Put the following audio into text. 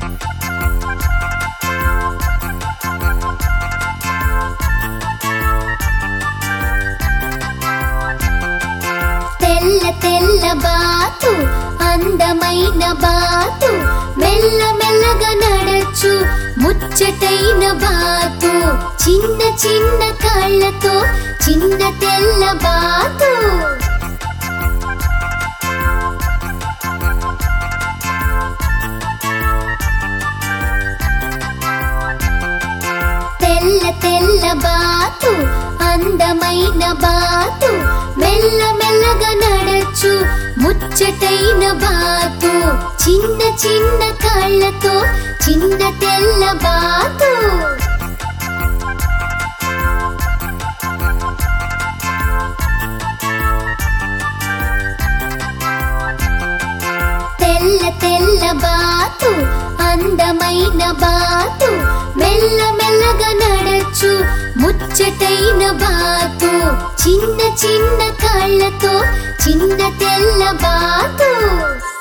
తెల్ల తెల్ల బాతు అందమైన బాతు మెల్ల మెల్లగా నడచు ముచ్చటైన బాతు చిన్న చిన్న కాళ్ళతో చిన్న తెల్ల బాతు తెల్ల తెల్ల బాతు అందమైన బాతు మెల్ల మెల్లగా నడచు ముచ్చటైన బాతు చిన్న చిన్న కాళ్ళతో చిన్న తెల్ల బాతు తెల్ల తెల్ల బాతు అందమైన బాతు మెల్ల మెల్లగా నడచు ముచ్చటైన బాతు చిన్న చిన్న కాళ్ళతో చిన్న తెల్ల బాతు